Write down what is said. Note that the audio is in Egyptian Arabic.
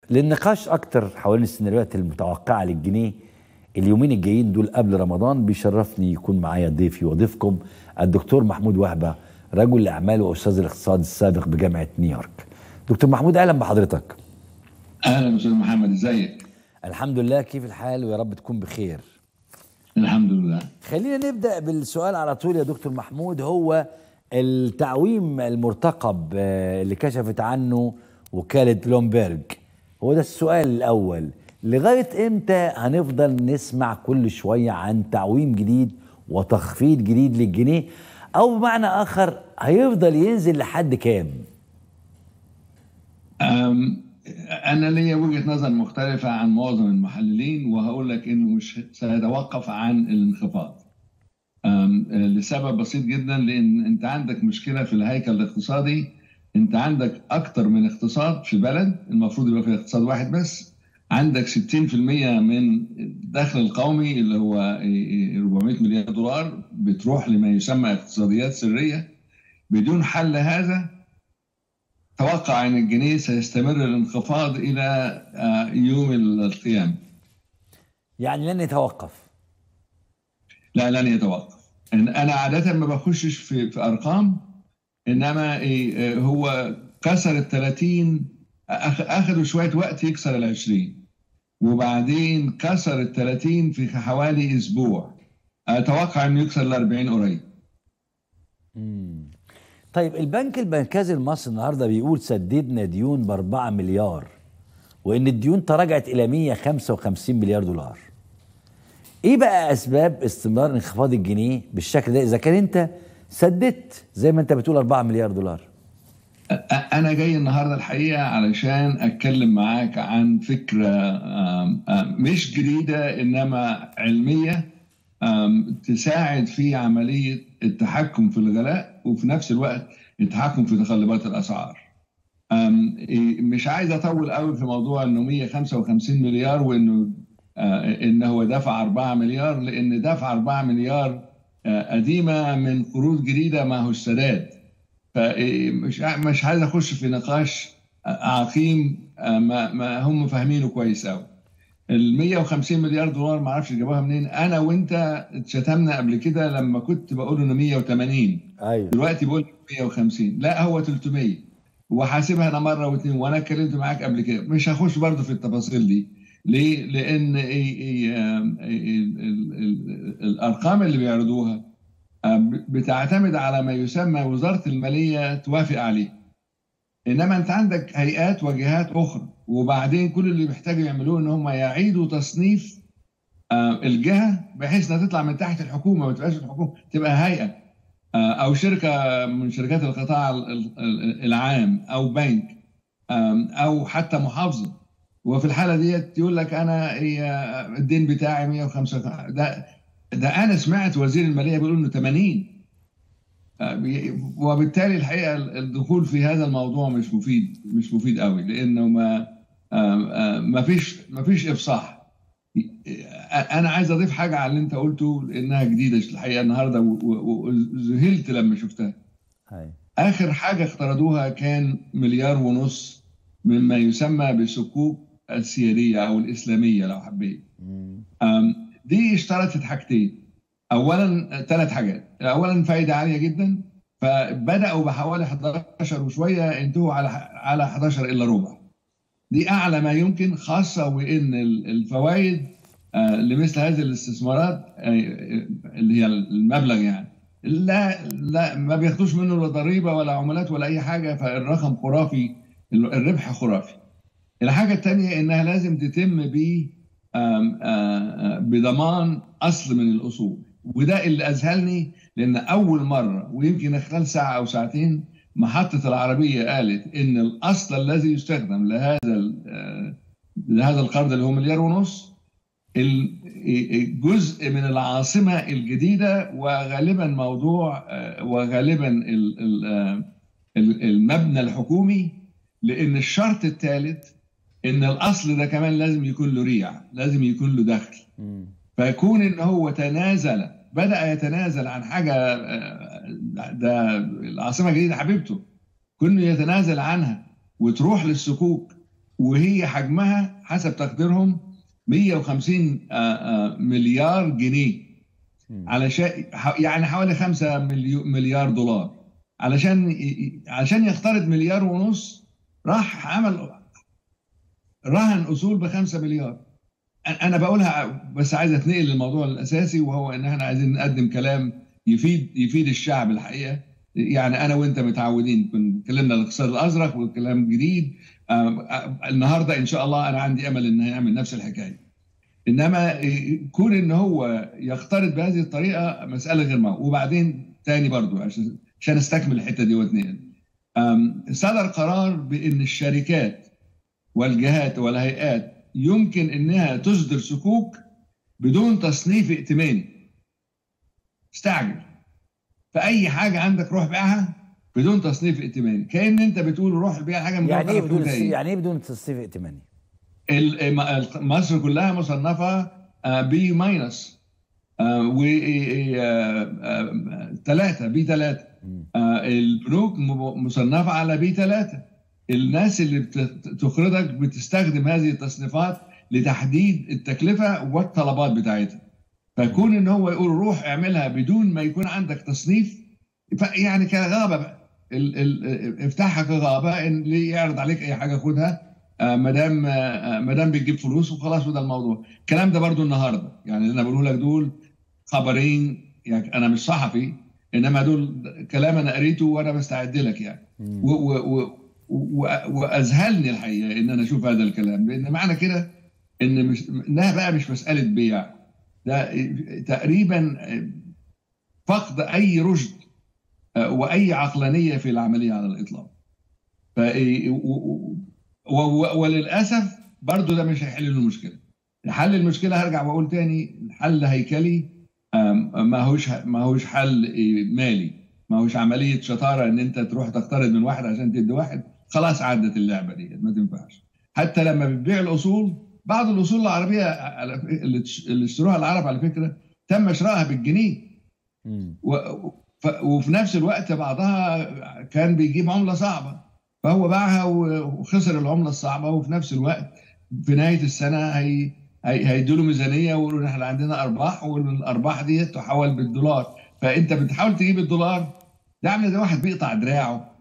للنقاش اكتر حوالين السيناريوهات المتوقعه للجنيه اليومين الجايين دول قبل رمضان بيشرفني يكون معايا ضيفي وضيفكم الدكتور محمود وهبه رجل الاعمال واستاذ الاقتصاد السابق بجامعه نيويورك. دكتور محمود اهلا بحضرتك. اهلا استاذ محمد ازيك؟ الحمد لله كيف الحال ويا رب تكون بخير. الحمد لله. خلينا نبدا بالسؤال على طول يا دكتور محمود هو التعويم المرتقب اللي كشفت عنه وكاله بلومبرج هو ده السؤال الاول لغايه امتى هنفضل نسمع كل شويه عن تعويم جديد وتخفيض جديد للجنيه او بمعنى اخر هيفضل ينزل لحد كام انا ليا وجهه نظر مختلفه عن معظم المحللين وهقول لك انه مش سيتوقف عن الانخفاض لسبب بسيط جدا لان انت عندك مشكله في الهيكل الاقتصادي انت عندك اكتر من اقتصاد في بلد المفروض يبقى في اقتصاد واحد بس عندك 60% من الدخل القومي اللي هو 400 مليار دولار بتروح لما يسمى اقتصاديات سريه بدون حل هذا توقع ان الجنيه سيستمر الانخفاض الى يوم القيامه يعني لن يتوقف لا لن يتوقف انا عاده ما بخشش في, في ارقام انما إيه هو كسر ال 30 اخذوا شويه وقت يكسر ال 20 وبعدين كسر ال 30 في حوالي اسبوع اتوقع انه يكسر ال 40 قريب طيب البنك المركزي المصري النهارده بيقول سددنا ديون ب 4 مليار وان الديون تراجعت الى 155 مليار دولار ايه بقى اسباب استمرار انخفاض الجنيه بالشكل ده اذا كان انت سددت زي ما انت بتقول 4 مليار دولار انا جاي النهارده الحقيقه علشان اتكلم معاك عن فكره مش جديده انما علميه تساعد في عمليه التحكم في الغلاء وفي نفس الوقت التحكم في تقلبات الاسعار مش عايز اطول قوي في موضوع انه 155 مليار وانه ان هو دفع 4 مليار لان دفع 4 مليار قديمه من قروض جديده ما هو السداد فمش مش عايز اخش في نقاش عقيم ما, ما هم فاهمينه كويس قوي ال 150 مليار دولار ما اعرفش جابوها منين انا وانت اتشتمنا قبل كده لما كنت بقول انه 180 ايوه دلوقتي بقول 150 لا هو 300 وحاسبها انا مره واثنين وانا اتكلمت معاك قبل كده مش هخش برضه في التفاصيل دي ليه؟ لان إيه إيه الارقام اللي بيعرضوها بتعتمد على ما يسمى وزاره الماليه توافق عليه. انما انت عندك هيئات وجهات اخرى وبعدين كل اللي بيحتاجوا يعملوه ان هم يعيدوا تصنيف الجهه بحيث انها تطلع من تحت الحكومه ما تبقاش الحكومه تبقى هيئه او شركه من شركات القطاع العام او بنك او حتى محافظه وفي الحاله ديت يقول لك انا الدين بتاعي 105 ده ده انا سمعت وزير الماليه بيقول انه 80 وبالتالي الحقيقه الدخول في هذا الموضوع مش مفيد مش مفيد قوي لانه ما ما فيش ما فيش افصاح انا عايز اضيف حاجه على اللي انت قلته لانها جديده الحقيقه النهارده وذهلت لما شفتها هاي. اخر حاجه اقترضوها كان مليار ونص مما يسمى بصكوك السياديه او الاسلاميه لو حبيت دي اشترطت حاجتين اولا ثلاث حاجات اولا فايده عاليه جدا فبداوا بحوالي 11 وشويه انتهوا على على 11 الا ربع دي اعلى ما يمكن خاصه وان الفوائد لمثل هذه الاستثمارات اللي هي المبلغ يعني لا لا ما بياخدوش منه لا ضريبه ولا عمولات ولا اي حاجه فالرقم خرافي الربح خرافي الحاجه الثانيه انها لازم تتم ب بضمان اصل من الاصول وده اللي اذهلني لان اول مره ويمكن خلال ساعه او ساعتين محطه العربيه قالت ان الاصل الذي يستخدم لهذا لهذا القرض اللي هو مليار ونص جزء من العاصمه الجديده وغالبا موضوع وغالبا المبنى الحكومي لان الشرط الثالث ان الاصل ده كمان لازم يكون له ريع لازم يكون له دخل فيكون ان هو تنازل بدا يتنازل عن حاجه ده العاصمه الجديده حبيبته كونه يتنازل عنها وتروح للسكوك وهي حجمها حسب تقديرهم 150 آه، آه، مليار جنيه علشان يعني حوالي 5 مليار دولار علشان علشان يقترض مليار ونص راح عمل رهن اصول ب 5 مليار انا بقولها بس عايز اتنقل للموضوع الاساسي وهو ان احنا عايزين نقدم كلام يفيد يفيد الشعب الحقيقه يعني انا وانت متعودين كنا اتكلمنا الاقتصاد الازرق والكلام جديد النهارده ان شاء الله انا عندي امل ان هيعمل نفس الحكايه انما كون ان هو يختلط بهذه الطريقه مساله غير معقوله وبعدين تاني برضو عشان عشان استكمل الحته دي واتنقل صدر قرار بان الشركات والجهات والهيئات يمكن انها تصدر صكوك بدون تصنيف ائتماني استعجل فاي حاجه عندك روح بيعها بدون تصنيف ائتماني كان انت بتقول روح بيع حاجه من يعني ايه بدون يعني ايه بدون تصنيف ائتماني مصر كلها مصنفه بي ماينس و ثلاثة بي ثلاثة البنوك مصنفة على بي ثلاثة الناس اللي بتقرضك بتستخدم هذه التصنيفات لتحديد التكلفة والطلبات بتاعتها فكون ان هو يقول روح اعملها بدون ما يكون عندك تصنيف يعني كغابة بقى افتحها كغابة ان اللي يعرض عليك اي حاجة خدها ما دام ما دام بتجيب فلوس وخلاص وده الموضوع الكلام ده برضو النهارده يعني اللي انا بقوله لك دول خبرين يعني انا مش صحفي انما دول كلام انا قريته وانا بستعد لك يعني و و و واذهلني الحقيقه ان انا اشوف هذا الكلام لان معنى كده ان مش انها بقى مش مساله بيع ده تقريبا فقد اي رشد واي عقلانيه في العمليه على الاطلاق ف وللاسف برضه ده مش هيحل له المشكله حل المشكله هرجع واقول تاني حل هيكلي ما هوش ما هوش حل مالي ما هوش عمليه شطاره ان انت تروح تقترض من واحد عشان تدي واحد خلاص عدت اللعبه دي ما تنفعش حتى لما بتبيع الاصول بعض الاصول العربيه اللي اشتروها العرب على فكره تم شرائها بالجنيه و... ف... وفي نفس الوقت بعضها كان بيجيب عمله صعبه فهو باعها وخسر العمله الصعبه وفي نفس الوقت في نهايه السنه هي هيدوا له ميزانيه ويقولوا احنا عندنا ارباح والارباح دي تحول بالدولار فانت بتحاول تجيب الدولار ده عامل زي واحد بيقطع دراعه